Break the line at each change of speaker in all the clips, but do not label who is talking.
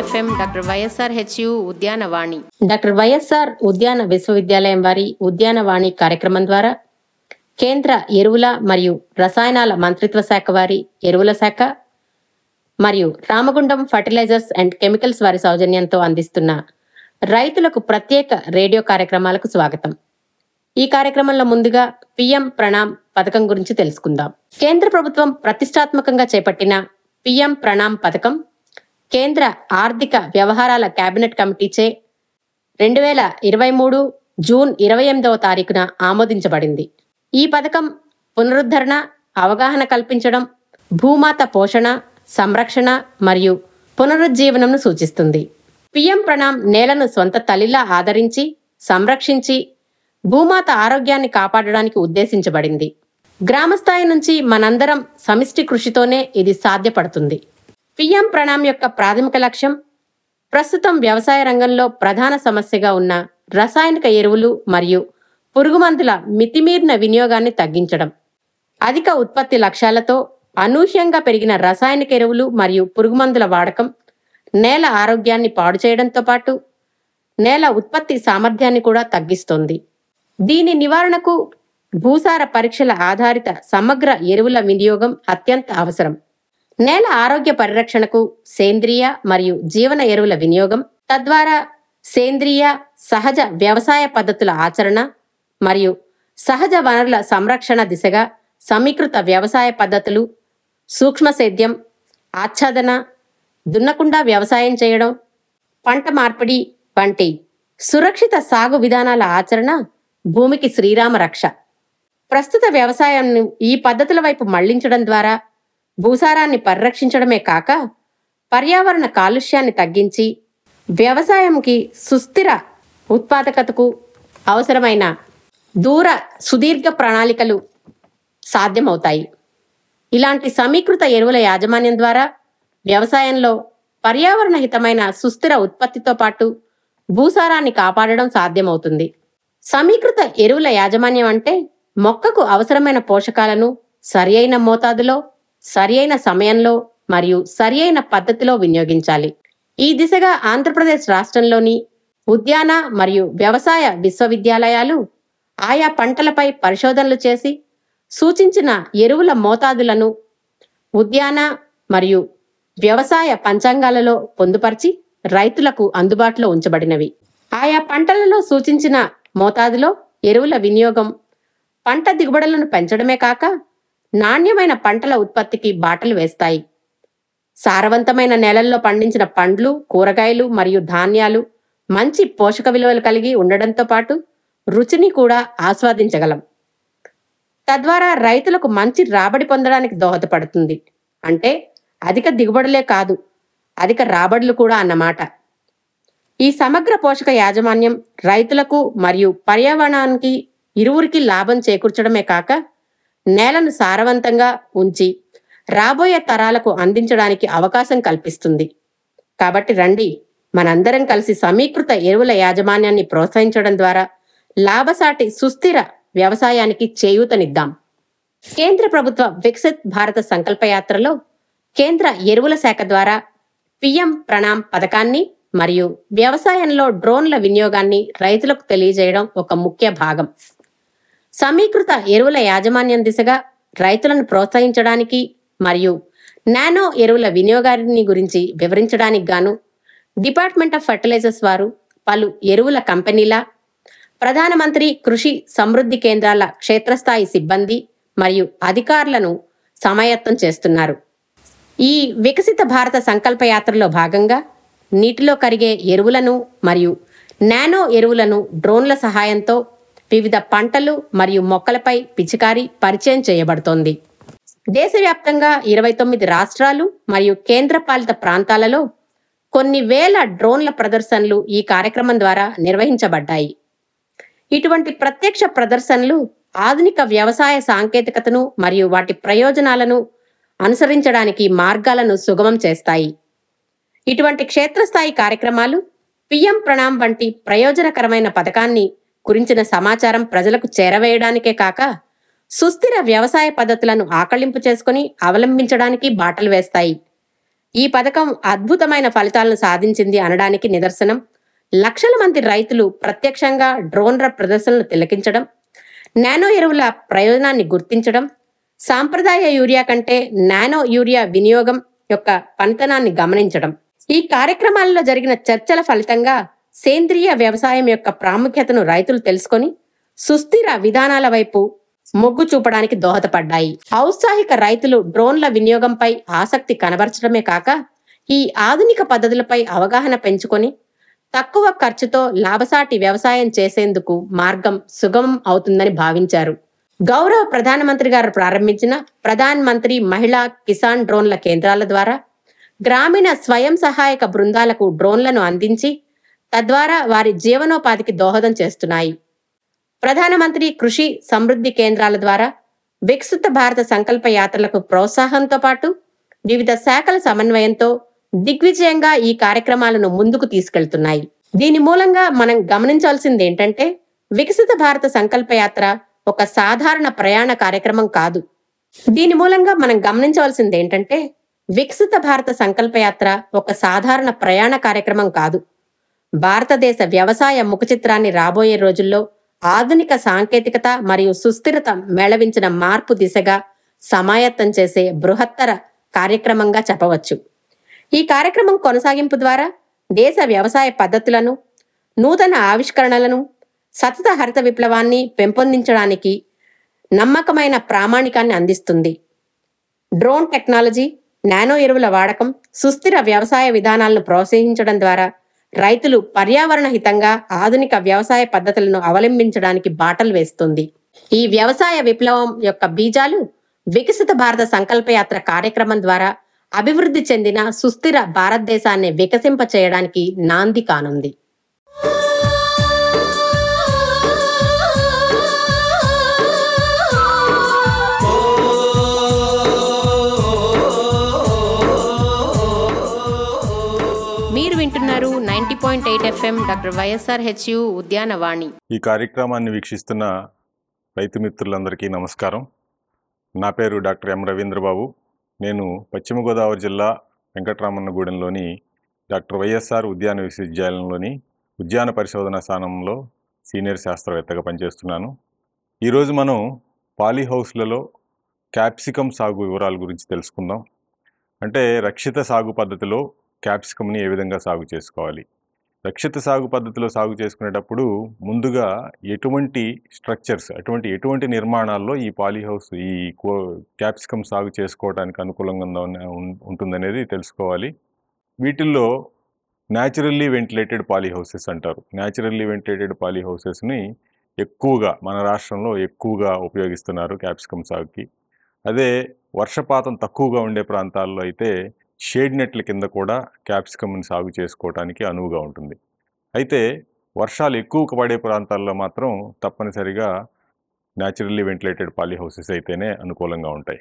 FM doctor Y S R H U Udyanavani
doctor Y S R ఉద్యాన విశ్వవిద్యాలయం వారి ఉద్యానవాణి కార్యక్రమం ద్వారా కేంద్ర ఎరువుల మరియు రసాయనాల మంత్రిత్వ శాఖ వారి ఎరువుల శాఖ మరియు రామగుండం ఫర్టిలైజర్స్ అండ్ కెమికల్స్ వారి సౌజన్యంతో అందిస్తున్న రైతులకు ప్రత్యేక రేడియో కార్యక్రమాలకు స్వాగతం ఈ కార్యక్రమంలో ముందుగా పిఎం ప్రణామ్ పథకం గురించి తెలుసుకుందాం కేంద్ర ప్రభుత్వం ప్రతిష్టాత్మకంగా చేపట్టిన పిఎం ప్రణామ్ పథకం కేంద్ర ఆర్థిక వ్యవహారాల కేబినెట్ కమిటీచే రెండు వేల ఇరవై మూడు జూన్ ఇరవై ఎనిమిదవ తారీఖున ఆమోదించబడింది ఈ పథకం పునరుద్ధరణ అవగాహన కల్పించడం భూమాత పోషణ సంరక్షణ మరియు పునరుజ్జీవనంను సూచిస్తుంది పిఎం ప్రణామ్ నేలను సొంత తల్లిలా ఆదరించి సంరక్షించి భూమాత ఆరోగ్యాన్ని కాపాడడానికి ఉద్దేశించబడింది గ్రామస్థాయి నుంచి మనందరం సమిష్టి కృషితోనే ఇది సాధ్యపడుతుంది పిఎం ప్రణామ్ యొక్క ప్రాథమిక లక్ష్యం ప్రస్తుతం వ్యవసాయ రంగంలో ప్రధాన సమస్యగా ఉన్న రసాయనిక ఎరువులు మరియు పురుగుమందుల మితిమీరిన వినియోగాన్ని తగ్గించడం అధిక ఉత్పత్తి లక్ష్యాలతో అనూహ్యంగా పెరిగిన రసాయనిక ఎరువులు మరియు పురుగుమందుల వాడకం నేల ఆరోగ్యాన్ని పాడు చేయడంతో పాటు నేల ఉత్పత్తి సామర్థ్యాన్ని కూడా తగ్గిస్తోంది దీని నివారణకు భూసార పరీక్షల ఆధారిత సమగ్ర ఎరువుల వినియోగం అత్యంత అవసరం నేల ఆరోగ్య పరిరక్షణకు సేంద్రియ మరియు జీవన ఎరువుల వినియోగం తద్వారా సేంద్రియ సహజ వ్యవసాయ పద్ధతుల ఆచరణ మరియు సహజ వనరుల సంరక్షణ దిశగా సమీకృత వ్యవసాయ పద్ధతులు సూక్ష్మ సేద్యం ఆచ్ఛాదన దున్నకుండా వ్యవసాయం చేయడం పంట మార్పిడి వంటి సురక్షిత సాగు విధానాల ఆచరణ భూమికి శ్రీరామ రక్ష ప్రస్తుత వ్యవసాయాన్ని ఈ పద్ధతుల వైపు మళ్లించడం ద్వారా భూసారాన్ని పరిరక్షించడమే కాక పర్యావరణ కాలుష్యాన్ని తగ్గించి వ్యవసాయంకి సుస్థిర ఉత్పాదకతకు అవసరమైన దూర సుదీర్ఘ ప్రణాళికలు సాధ్యమవుతాయి ఇలాంటి సమీకృత ఎరువుల యాజమాన్యం ద్వారా వ్యవసాయంలో పర్యావరణ హితమైన సుస్థిర ఉత్పత్తితో పాటు భూసారాన్ని కాపాడడం సాధ్యమవుతుంది సమీకృత ఎరువుల యాజమాన్యం అంటే మొక్కకు అవసరమైన పోషకాలను సరియైన మోతాదులో సరియైన సమయంలో మరియు సరియైన పద్ధతిలో వినియోగించాలి ఈ దిశగా ఆంధ్రప్రదేశ్ రాష్ట్రంలోని ఉద్యాన మరియు వ్యవసాయ విశ్వవిద్యాలయాలు ఆయా పంటలపై పరిశోధనలు చేసి సూచించిన ఎరువుల మోతాదులను ఉద్యాన మరియు వ్యవసాయ పంచాంగాలలో పొందుపరిచి రైతులకు అందుబాటులో ఉంచబడినవి ఆయా పంటలలో సూచించిన మోతాదులో ఎరువుల వినియోగం పంట దిగుబడులను పెంచడమే కాక నాణ్యమైన పంటల ఉత్పత్తికి బాటలు వేస్తాయి సారవంతమైన నేలల్లో పండించిన పండ్లు కూరగాయలు మరియు ధాన్యాలు మంచి పోషక విలువలు కలిగి ఉండడంతో పాటు రుచిని కూడా ఆస్వాదించగలం తద్వారా రైతులకు మంచి రాబడి పొందడానికి దోహదపడుతుంది అంటే అధిక దిగుబడులే కాదు అధిక రాబడులు కూడా అన్నమాట ఈ సమగ్ర పోషక యాజమాన్యం రైతులకు మరియు పర్యావరణానికి ఇరువురికి లాభం చేకూర్చడమే కాక నేలను సారవంతంగా ఉంచి రాబోయే తరాలకు అందించడానికి అవకాశం కల్పిస్తుంది కాబట్టి రండి మనందరం కలిసి సమీకృత ఎరువుల యాజమాన్యాన్ని ప్రోత్సహించడం ద్వారా లాభసాటి సుస్థిర వ్యవసాయానికి చేయూతనిద్దాం కేంద్ర ప్రభుత్వ వికసిత్ భారత సంకల్పయాత్రలో కేంద్ర ఎరువుల శాఖ ద్వారా పిఎం ప్రణామ్ పథకాన్ని మరియు వ్యవసాయంలో డ్రోన్ల వినియోగాన్ని రైతులకు తెలియజేయడం ఒక ముఖ్య భాగం సమీకృత ఎరువుల యాజమాన్యం దిశగా రైతులను ప్రోత్సహించడానికి మరియు నానో ఎరువుల వినియోగాన్ని గురించి వివరించడానికి గాను డిపార్ట్మెంట్ ఆఫ్ ఫర్టిలైజర్స్ వారు పలు ఎరువుల కంపెనీల ప్రధానమంత్రి కృషి సమృద్ధి కేంద్రాల క్షేత్రస్థాయి సిబ్బంది మరియు అధికారులను సమాయత్తం చేస్తున్నారు ఈ వికసిత భారత సంకల్ప యాత్రలో భాగంగా నీటిలో కరిగే ఎరువులను మరియు నానో ఎరువులను డ్రోన్ల సహాయంతో వివిధ పంటలు మరియు మొక్కలపై పిచికారి పరిచయం చేయబడుతోంది దేశవ్యాప్తంగా ఇరవై తొమ్మిది రాష్ట్రాలు మరియు కేంద్రపాలిత ప్రాంతాలలో కొన్ని వేల డ్రోన్ల ప్రదర్శనలు ఈ కార్యక్రమం ద్వారా నిర్వహించబడ్డాయి ఇటువంటి ప్రత్యక్ష ప్రదర్శనలు ఆధునిక వ్యవసాయ సాంకేతికతను మరియు వాటి ప్రయోజనాలను అనుసరించడానికి మార్గాలను సుగమం చేస్తాయి ఇటువంటి క్షేత్రస్థాయి కార్యక్రమాలు పిఎం ప్రణామ్ వంటి ప్రయోజనకరమైన పథకాన్ని గురించిన సమాచారం ప్రజలకు చేరవేయడానికే కాక సుస్థిర వ్యవసాయ పద్ధతులను ఆకళింపు చేసుకుని అవలంబించడానికి బాటలు వేస్తాయి ఈ పథకం అద్భుతమైన ఫలితాలను సాధించింది అనడానికి నిదర్శనం లక్షల మంది రైతులు ప్రత్యక్షంగా డ్రోన్ల ప్రదర్శనలు తిలకించడం నానో ఎరువుల ప్రయోజనాన్ని గుర్తించడం సాంప్రదాయ యూరియా కంటే నానో యూరియా వినియోగం యొక్క పనితనాన్ని గమనించడం ఈ కార్యక్రమాల్లో జరిగిన చర్చల ఫలితంగా సేంద్రియ వ్యవసాయం యొక్క ప్రాముఖ్యతను రైతులు తెలుసుకొని సుస్థిర విధానాల వైపు మొగ్గు చూపడానికి దోహదపడ్డాయి ఔత్సాహిక రైతులు డ్రోన్ల వినియోగంపై ఆసక్తి కనబరచడమే కాక ఈ ఆధునిక పద్ధతులపై అవగాహన పెంచుకొని తక్కువ ఖర్చుతో లాభసాటి వ్యవసాయం చేసేందుకు మార్గం సుగమం అవుతుందని భావించారు గౌరవ ప్రధానమంత్రి గారు ప్రారంభించిన ప్రధాన్ మంత్రి మహిళా కిసాన్ డ్రోన్ల కేంద్రాల ద్వారా గ్రామీణ స్వయం సహాయక బృందాలకు డ్రోన్లను అందించి తద్వారా వారి జీవనోపాధికి దోహదం చేస్తున్నాయి ప్రధానమంత్రి కృషి సమృద్ధి కేంద్రాల ద్వారా వికసిత భారత సంకల్ప యాత్రలకు ప్రోత్సాహంతో పాటు వివిధ శాఖల సమన్వయంతో దిగ్విజయంగా ఈ కార్యక్రమాలను ముందుకు తీసుకెళ్తున్నాయి దీని మూలంగా మనం గమనించాల్సింది ఏంటంటే వికసిత భారత సంకల్ప యాత్ర ఒక సాధారణ ప్రయాణ కార్యక్రమం కాదు దీని మూలంగా మనం గమనించవలసింది ఏంటంటే వికసిత భారత సంకల్ప యాత్ర ఒక సాధారణ ప్రయాణ కార్యక్రమం కాదు భారతదేశ వ్యవసాయ ముఖచిత్రాన్ని రాబోయే రోజుల్లో ఆధునిక సాంకేతికత మరియు సుస్థిరత మేళవించిన మార్పు దిశగా సమాయత్తం చేసే బృహత్తర కార్యక్రమంగా చెప్పవచ్చు ఈ కార్యక్రమం కొనసాగింపు ద్వారా దేశ వ్యవసాయ పద్ధతులను నూతన ఆవిష్కరణలను సతత హరిత విప్లవాన్ని పెంపొందించడానికి నమ్మకమైన ప్రామాణికాన్ని అందిస్తుంది డ్రోన్ టెక్నాలజీ నానో ఎరువుల వాడకం సుస్థిర వ్యవసాయ విధానాలను ప్రోత్సహించడం ద్వారా రైతులు పర్యావరణ హితంగా ఆధునిక వ్యవసాయ పద్ధతులను అవలంబించడానికి బాటలు వేస్తుంది ఈ వ్యవసాయ విప్లవం యొక్క బీజాలు వికసిత భారత సంకల్పయాత్ర కార్యక్రమం ద్వారా అభివృద్ధి చెందిన సుస్థిర భారతదేశాన్ని వికసింప చేయడానికి నాంది కానుంది
మీరు వింటున్నారు ninety point eight FM doctor Y S R H U Udyanavani
ఈ కార్యక్రమాన్ని వీక్షిస్తున్న రైతు మిత్రులందరికీ నమస్కారం నా పేరు డాక్టర్ ఎం రవీంద్రబాబు నేను పశ్చిమ గోదావరి జిల్లా వెంకటరామన్నగూడెంలోని డాక్టర్ వైఎస్ఆర్ ఉద్యాన విశ్వవిద్యాలయంలోని ఉద్యాన పరిశోధన స్థానంలో సీనియర్ శాస్త్రవేత్తగా పనిచేస్తున్నాను ఈరోజు మనం పాలీ హౌస్లలో క్యాప్సికమ్ సాగు వివరాల గురించి తెలుసుకుందాం అంటే రక్షిత సాగు పద్ధతిలో క్యాప్సికమ్ని ఏ విధంగా సాగు చేసుకోవాలి రక్షిత సాగు పద్ధతిలో సాగు చేసుకునేటప్పుడు ముందుగా ఎటువంటి స్ట్రక్చర్స్ అటువంటి ఎటువంటి నిర్మాణాల్లో ఈ పాలీ హౌస్ ఈ కో క్యాప్సికమ్ సాగు చేసుకోవడానికి అనుకూలంగా ఉందా- ఉం- ఉంటుందనేది తెలుసుకోవాలి వీటిల్లో న్యాచురల్లీ వెంటిలేటెడ్ పాలీ హౌసెస్ అంటారు న్యాచురల్లీ వెంటిలేటెడ్ పాలీ హౌసెస్ని ఎక్కువగా మన రాష్ట్రంలో ఎక్కువగా ఉపయోగిస్తున్నారు క్యాప్సికమ్ సాగుకి అదే వర్షపాతం తక్కువగా ఉండే ప్రాంతాల్లో అయితే షేడ్ నెట్ల కింద కూడా క్యాప్సికమ్ని సాగు చేసుకోవడానికి అనువుగా ఉంటుంది అయితే వర్షాలు ఎక్కువ పడే ప్రాంతాల్లో మాత్రం తప్పనిసరిగా న్యాచురల్లీ వెంటిలేటెడ్ పాలీ హౌసెస్ అయితేనే అనుకూలంగా ఉంటాయి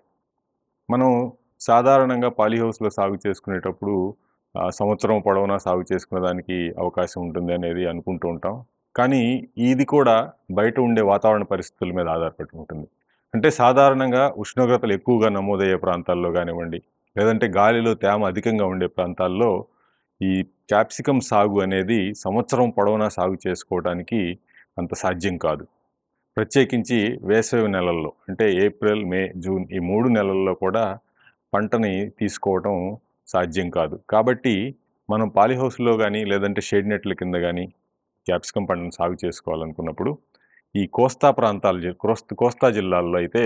మనం సాధారణంగా పాలీ హౌస్లో సాగు చేసుకునేటప్పుడు ఆ, సంవత్సరం పొడవునా సాగు చేసుకునే దానికి అవకాశం ఉంటుంది అనేది అనుకుంటూ ఉంటాం కానీ ఇది కూడా బయట ఉండే వాతావరణ పరిస్థితుల మీద ఆధారపడి ఉంటుంది అంటే సాధారణంగా ఉష్ణోగ్రతలు ఎక్కువగా నమోదయ్యే ప్రాంతాల్లో కానివ్వండి లేదంటే గాలిలో తేమ అధికంగా ఉండే ప్రాంతాల్లో ఈ క్యాప్సికమ్ సాగు అనేది సంవత్సరం పొడవునా సాగు చేసుకోవడానికి అంత సాధ్యం కాదు ప్రత్యేకించి వేసవి నెలల్లో అంటే ఏప్రిల్ మే జూన్ ఈ మూడు నెలల్లో కూడా పంటని తీసుకోవడం సాధ్యం కాదు కాబట్టి మనం పాలిహౌస్లో కానీ లేదంటే షేడ్ నెట్ల కింద కానీ క్యాప్సికమ్ పంటను సాగు చేసుకోవాలనుకున్నప్పుడు ఈ కోస్తా ప్రాంతాలు జి- కోస్త కోస్తా జిల్లాల్లో అయితే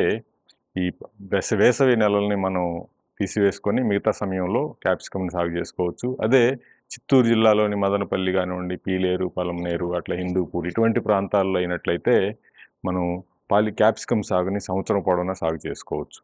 ఈ వేస వేసవి నెలల్ని మనం తీసివేసుకొని మిగతా సమయంలో క్యాప్సికమ్ని సాగు చేసుకోవచ్చు అదే చిత్తూరు జిల్లాలోని మదనపల్లి కానివ్వండి పీలేరు పలంనేరు అట్లా హిందూపూర్ ఇటువంటి ప్రాంతాల్లో అయినట్లయితే మనం పాలి క్యాప్సికమ్ సాగుని సంవత్సరం పొడవునా సాగు చేసుకోవచ్చు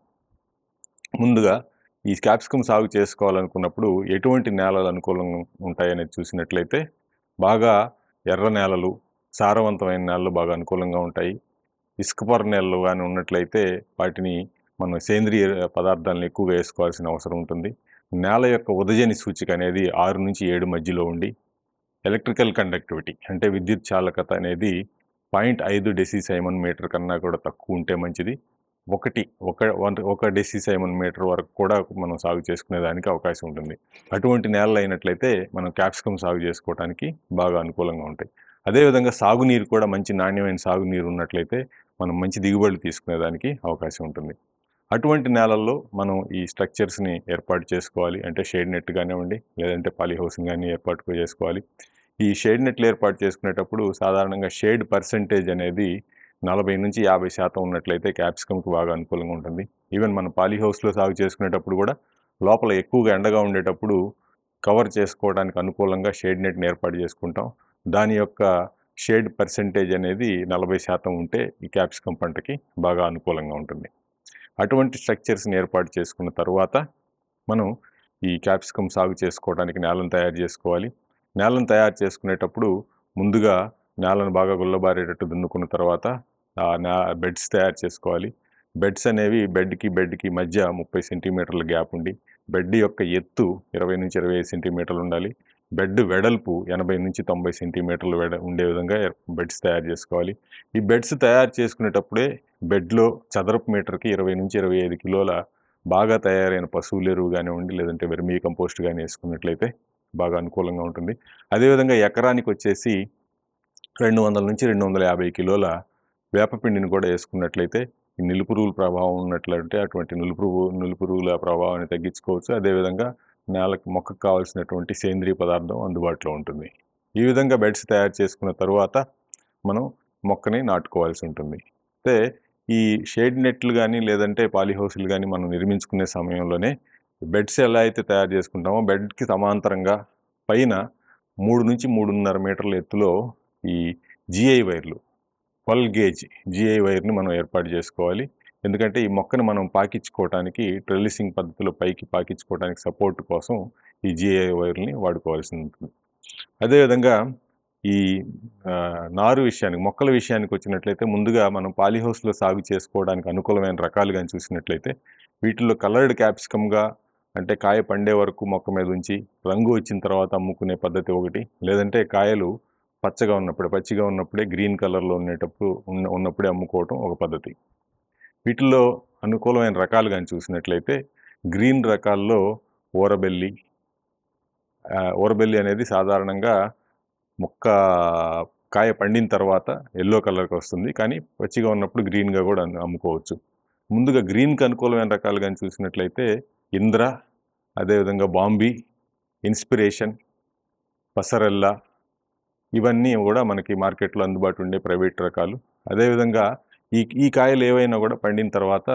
ముందుగా ఈ క్యాప్సికమ్ సాగు చేసుకోవాలనుకున్నప్పుడు ఎటువంటి నేలలు అనుకూలంగా ఉంటాయనేది చూసినట్లయితే బాగా ఎర్ర నేలలు సారవంతమైన నేలలు బాగా అనుకూలంగా ఉంటాయి ఇసుకపొర నేలలు కానీ ఉన్నట్లయితే వాటిని మనం సేంద్రియ పదార్థాలను ఎక్కువగా వేసుకోవాల్సిన అవసరం ఉంటుంది నేల యొక్క ఉదజని సూచిక అనేది ఆరు నుంచి ఏడు మధ్యలో ఉండి ఎలక్ట్రికల్ కండక్టివిటీ అంటే విద్యుత్ చాలకత అనేది పాయింట్ ఐదు డెసిసైమన్ మీటర్ కన్నా కూడా తక్కువ ఉంటే మంచిది ఒకటి ఒక వన్- ఒక డెసిసైమన్ మీటర్ వరకు కూడా మనం సాగు చేసుకునే దానికి అవకాశం ఉంటుంది అటువంటి నేలలు అయినట్లయితే మనం క్యాప్సికమ్ సాగు చేసుకోవడానికి బాగా అనుకూలంగా ఉంటాయి అదేవిధంగా సాగునీరు కూడా మంచి నాణ్యమైన సాగునీరు ఉన్నట్లయితే మనం మంచి దిగుబడులు తీసుకునేదానికి అవకాశం ఉంటుంది అటువంటి నేలల్లో మనం ఈ స్ట్రక్చర్స్ని ఏర్పాటు చేసుకోవాలి అంటే షేడ్ నెట్ కానివ్వండి లేదంటే పాలీ హౌసింగ్ కానీ ఏర్పాటు చేసుకోవాలి ఈ షేడ్ నెట్లు ఏర్పాటు చేసుకునేటప్పుడు సాధారణంగా షేడ్ పర్సంటేజ్ అనేది నలభై నుంచి యాభై శాతం ఉన్నట్లయితే క్యాప్సికమ్కి బాగా అనుకూలంగా ఉంటుంది ఈవెన్ మనం పాలీ హౌస్లో సాగు చేసుకునేటప్పుడు కూడా లోపల ఎక్కువగా ఎండగా ఉండేటప్పుడు కవర్ చేసుకోవడానికి అనుకూలంగా షేడ్ నెట్ని ఏర్పాటు చేసుకుంటాం దాని యొక్క షేడ్ పర్సంటేజ్ అనేది నలభై శాతం ఉంటే ఈ క్యాప్సికమ్ పంటకి బాగా అనుకూలంగా ఉంటుంది అటువంటి స్ట్రక్చర్స్ని ఏర్పాటు చేసుకున్న తర్వాత మనం ఈ క్యాప్సికమ్ సాగు చేసుకోవడానికి నేలను తయారు చేసుకోవాలి నేలను తయారు చేసుకునేటప్పుడు ముందుగా నేలను బాగా గుల్లబారేటట్టు దున్నుకున్న తర్వాత ఆ నా బెడ్స్ తయారు చేసుకోవాలి బెడ్స్ అనేవి బెడ్కి బెడ్కి మధ్య ముప్పై సెంటీమీటర్ల గ్యాప్ ఉండి బెడ్ యొక్క ఎత్తు ఇరవై నుంచి ఇరవై ఐదు సెంటీమీటర్లు ఉండాలి బెడ్ వెడల్పు ఎనభై నుంచి తొంభై సెంటీమీటర్లు వెడ ఉండే విధంగా బెడ్స్ తయారు చేసుకోవాలి ఈ బెడ్స్ తయారు చేసుకునేటప్పుడే బెడ్లో చదరపు మీటర్కి ఇరవై నుంచి ఇరవై ఐదు కిలోల బాగా తయారైన పశువుల ఎరువు కానివ్వండి లేదంటే వెర్మీ కంపోస్ట్ కానీ వేసుకున్నట్లయితే బాగా అనుకూలంగా ఉంటుంది అదేవిధంగా ఎకరానికి వచ్చేసి రెండు వందల నుంచి రెండు వందల యాభై కిలోల వేపపిండిని కూడా వేసుకున్నట్లయితే ఈ నిలుపురుగుల ప్రభావం ఉన్నట్లయితే అటువంటి నిలుపురుగు నిలుపురుగుల ప్రభావాన్ని తగ్గించుకోవచ్చు అదేవిధంగా నేలకు మొక్కకు కావాల్సినటువంటి సేంద్రియ పదార్థం అందుబాటులో ఉంటుంది ఈ విధంగా బెడ్స్ తయారు చేసుకున్న తరువాత మనం మొక్కని నాటుకోవాల్సి ఉంటుంది అయితే ఈ షేడ్ నెట్లు కానీ లేదంటే పాలీహౌస్లు కానీ మనం నిర్మించుకునే సమయంలోనే బెడ్స్ ఎలా అయితే తయారు చేసుకుంటామో బెడ్కి సమాంతరంగా పైన మూడు నుంచి మూడున్నర మీటర్ల ఎత్తులో ఈ జిఐ వైర్లు ట్వెల్వ్ గేజ్ జిఐ వైర్ని మనం ఏర్పాటు చేసుకోవాలి ఎందుకంటే ఈ మొక్కను మనం పాకించుకోవడానికి ట్రెల్లిసింగ్ పద్ధతిలో పైకి పాకించుకోవడానికి సపోర్ట్ కోసం ఈ జిఐ వైర్ని వాడుకోవాల్సి ఉంటుంది అదేవిధంగా ఈ ఆ, నారు విషయానికి మొక్కల విషయానికి వచ్చినట్లయితే ముందుగా మనం పాలీహౌస్లో సాగు చేసుకోవడానికి అనుకూలమైన రకాలు కానీ చూసినట్లయితే వీటిల్లో కలర్డ్ క్యాప్సికమ్గా అంటే కాయ పండే వరకు మొక్క మీద ఉంచి రంగు వచ్చిన తర్వాత అమ్ముకునే పద్ధతి ఒకటి లేదంటే కాయలు పచ్చగా ఉన్నప్పుడే పచ్చిగా ఉన్నప్పుడే గ్రీన్ కలర్లో ఉండేటప్పుడు ఉన్న ఉన్నప్పుడే అమ్ముకోవటం ఒక పద్ధతి వీటిల్లో అనుకూలమైన రకాలు కానీ చూసినట్లయితే గ్రీన్ రకాల్లో ఊరబెల్లి ఆ, ఊరబెల్లి అనేది సాధారణంగా మొక్క కాయ పండిన తర్వాత ఎల్లో కలర్కి వస్తుంది కానీ పచ్చిగా ఉన్నప్పుడు గ్రీన్గా కూడా అమ్ము- అమ్ముకోవచ్చు ముందుగా గ్రీన్కి అనుకూలమైన రకాలు కానీ చూసినట్లయితే ఇంద్ర అదేవిధంగా బాంబీ ఇన్స్పిరేషన్ పసరెల్లా ఇవన్నీ కూడా మనకి మార్కెట్లో అందుబాటు ఉండే ప్రైవేట్ రకాలు అదేవిధంగా ఈ ఈ కాయలు ఏవైనా కూడా పండిన తర్వాత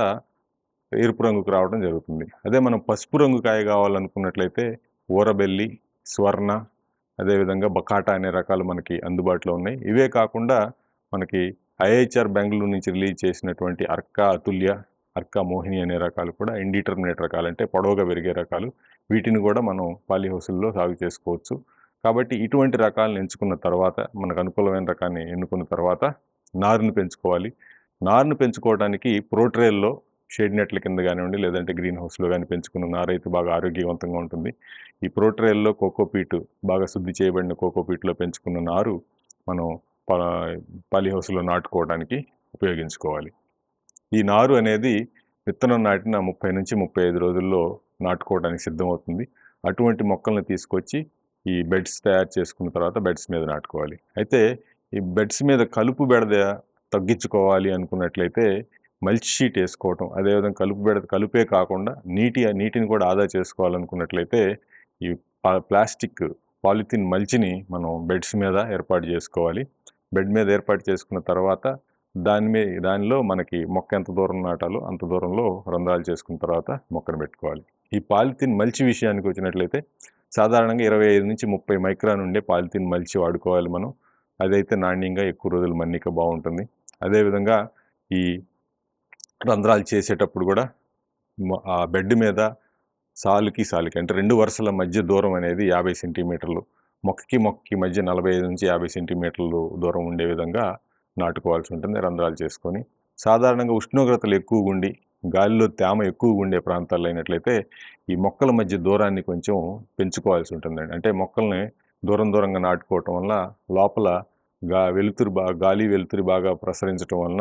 ఎరుపు రంగుకు రావడం జరుగుతుంది అదే మనం పసుపు రంగు కాయ కావాలనుకున్నట్లయితే ఊరబెల్లి స్వర్ణ అదేవిధంగా బకాటా అనే రకాలు మనకి అందుబాటులో ఉన్నాయి ఇవే కాకుండా మనకి ఐహెచ్ఆర్ బెంగళూరు నుంచి రిలీజ్ చేసినటువంటి అర్కా అతుల్య అర్కా మోహిని అనే రకాలు కూడా ఇండిటర్మినేట్ రకాలు అంటే పొడవుగా పెరిగే రకాలు వీటిని కూడా మనం పాలీహౌసుల్లో సాగు చేసుకోవచ్చు కాబట్టి ఇటువంటి రకాలను ఎంచుకున్న తర్వాత మనకు అనుకూలమైన రకాన్ని ఎన్నుకున్న తర్వాత నారుని పెంచుకోవాలి నారుని పెంచుకోవడానికి ప్రోట్రేల్లో షేడ్ నెట్ల కింద కానివ్వండి లేదంటే గ్రీన్ హౌస్లో కానీ పెంచుకున్న నారు అయితే బాగా ఆరోగ్యవంతంగా ఉంటుంది ఈ ప్రోట్రేల్లో కోకోపీట్ బాగా శుద్ధి చేయబడిన కోకోపీట్లో పెంచుకున్న నారు మనం పా పాలీ హౌస్లో నాటుకోవడానికి ఉపయోగించుకోవాలి ఈ నారు అనేది విత్తనం నాటిన ముప్పై నుంచి ముప్పై ఐదు రోజుల్లో నాటుకోవడానికి సిద్ధమవుతుంది అటువంటి మొక్కల్ని తీసుకొచ్చి ఈ బెడ్స్ తయారు చేసుకున్న తర్వాత బెడ్స్ మీద నాటుకోవాలి అయితే ఈ బెడ్స్ మీద కలుపు బెడద తగ్గించుకోవాలి అనుకున్నట్లయితే మల్చ్ షీట్ వేసుకోవటం అదేవిధంగా కలుపు బెడద కలుపే కాకుండా నీటి నీటిని కూడా ఆదా చేసుకోవాలనుకున్నట్లయితే ఈ పా- ప్లాస్టిక్ పాలిథిన్ మల్చిని మనం బెడ్స్ మీద ఏర్పాటు చేసుకోవాలి బెడ్ మీద ఏర్పాటు చేసుకున్న తర్వాత దాని మీద దానిలో మనకి మొక్క ఎంత దూరం నాటాలో అంత దూరంలో రంధ్రాలు చేసుకున్న తర్వాత మొక్కను పెట్టుకోవాలి ఈ పాలిథిన్ మల్చి విషయానికి వచ్చినట్లయితే సాధారణంగా ఇరవై ఐదు నుంచి ముప్పై మైక్రాన్ ఉండే పాలిథిన్ మల్చి వాడుకోవాలి మనం అదైతే నాణ్యంగా ఎక్కువ రోజులు మన్నిక బాగుంటుంది అదేవిధంగా ఈ రంధ్రాలు చేసేటప్పుడు కూడా మ- ఆ బెడ్ మీద సాలుకి సాలుకి అంటే రెండు వరుసల మధ్య దూరం అనేది యాభై సెంటీమీటర్లు మొక్కకి మొక్కకి మధ్య నలభై ఐదు నుంచి యాభై సెంటీమీటర్లు దూరం ఉండే విధంగా నాటుకోవాల్సి ఉంటుంది రంధ్రాలు చేసుకొని సాధారణంగా ఉష్ణోగ్రతలు ఎక్కువగా ఉండి గాలిలో తేమ ఎక్కువగా ఉండే ప్రాంతాల్లో అయినట్లయితే ఈ మొక్కల మధ్య దూరాన్ని కొంచెం పెంచుకోవాల్సి ఉంటుందండి అంటే మొక్కల్ని దూరం దూరంగా నాటుకోవటం వల్ల లోపల గా వెలుతురు బాగా గాలి వెలుతురు బాగా ప్రసరించడం వలన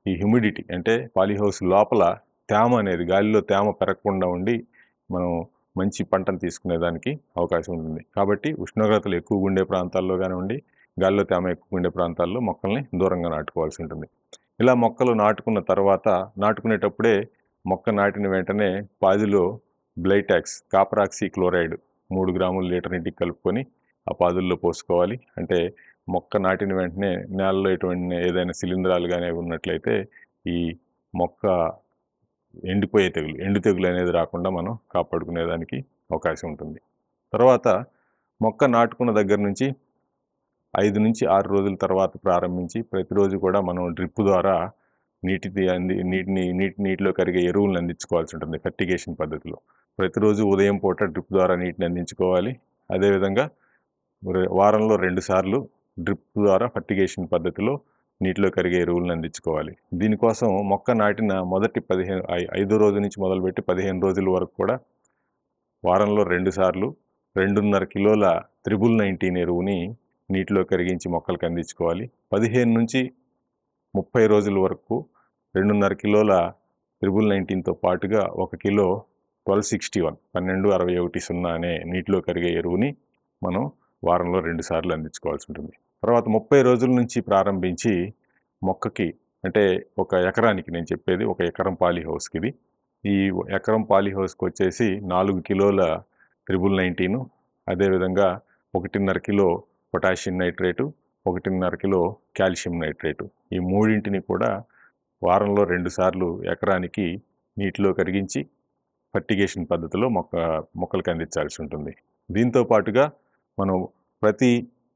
ఈ హ్యూమిడిటీ అంటే పాలీహౌస్ లోపల తేమ అనేది గాలిలో తేమ పెరగకుండా ఉండి మనం మంచి పంటను తీసుకునేదానికి అవకాశం ఉంటుంది కాబట్టి ఉష్ణోగ్రతలు ఎక్కువగా ఉండే ప్రాంతాల్లో కానివ్వండి గాలిలో తేమ ఎక్కువ ఉండే ప్రాంతాల్లో మొక్కల్ని దూరంగా నాటుకోవాల్సి ఉంటుంది ఇలా మొక్కలు నాటుకున్న తర్వాత నాటుకునేటప్పుడే మొక్క నాటిన వెంటనే పాదిలో బ్లైటాక్స్ కాపరాక్సీ క్లోరైడ్ మూడు గ్రాములు లీటర్ నీటికి కలుపుకొని ఆ పాదుల్లో పోసుకోవాలి అంటే మొక్క నాటిన వెంటనే నేలలో ఎటువంటి ఏదైనా శిలీంధ్రాలు కానీ ఉన్నట్లయితే ఈ మొక్క ఎండిపోయే తెగులు ఎండు తెగులు అనేది రాకుండా మనం కాపాడుకునేదానికి అవకాశం ఉంటుంది తర్వాత మొక్క నాటుకున్న దగ్గర నుంచి ఐదు నుంచి ఆరు రోజుల తర్వాత ప్రారంభించి ప్రతిరోజు కూడా మనం డ్రిప్ ద్వారా నీటిని అంది నీటిని నీటి నీటిలో కరిగే ఎరువులను అందించుకోవాల్సి ఉంటుంది ఫర్టిగేషన్ పద్ధతిలో ప్రతిరోజు ఉదయం పూట డ్రిప్ ద్వారా నీటిని అందించుకోవాలి అదేవిధంగా రె- వారంలో రెండు సార్లు డ్రిప్ ద్వారా ఫర్టిగేషన్ పద్ధతిలో నీటిలో కరిగే ఎరువులను అందించుకోవాలి దీనికోసం మొక్క నాటిన మొదటి పదిహేను ఐ- ఐదో రోజు నుంచి మొదలుపెట్టి పదిహేను రోజుల వరకు కూడా వారంలో రెండు సార్లు రెండున్నర కిలోల త్రిబుల్ నైన్టీన్ ఎరువుని నీటిలో కరిగించి మొక్కలకు అందించుకోవాలి పదిహేను నుంచి ముప్పై రోజుల వరకు రెండున్నర కిలోల త్రిబుల్ నైన్టీన్తో పాటుగా ఒక కిలో ట్వెల్వ్ సిక్స్టీ వన్ పన్నెండు అరవై ఒకటి సున్నా అనే నీటిలో కరిగే ఎరువుని మనం వారంలో రెండు సార్లు అందించుకోవాల్సి ఉంటుంది తర్వాత ముప్పై రోజుల నుంచి ప్రారంభించి మొక్కకి అంటే ఒక ఎకరానికి నేను చెప్పేది ఒక ఎకరం పాలీ హౌస్కి ఇది ఈ ఎకరం పాలీ హౌస్కి వచ్చేసి నాలుగు కిలోల త్రిబుల్ నైన్టీను అదేవిధంగా ఒకటిన్నర కిలో పొటాషియం నైట్రేటు ఒకటిన్నర కిలో కాల్షియం నైట్రేటు ఈ మూడింటిని కూడా వారంలో రెండు సార్లు ఎకరానికి నీటిలో కరిగించి ఫర్టిగేషన్ పద్ధతిలో మొక్క మొక్కలకు అందించాల్సి ఉంటుంది దీంతో పాటుగా మనం ప్రతి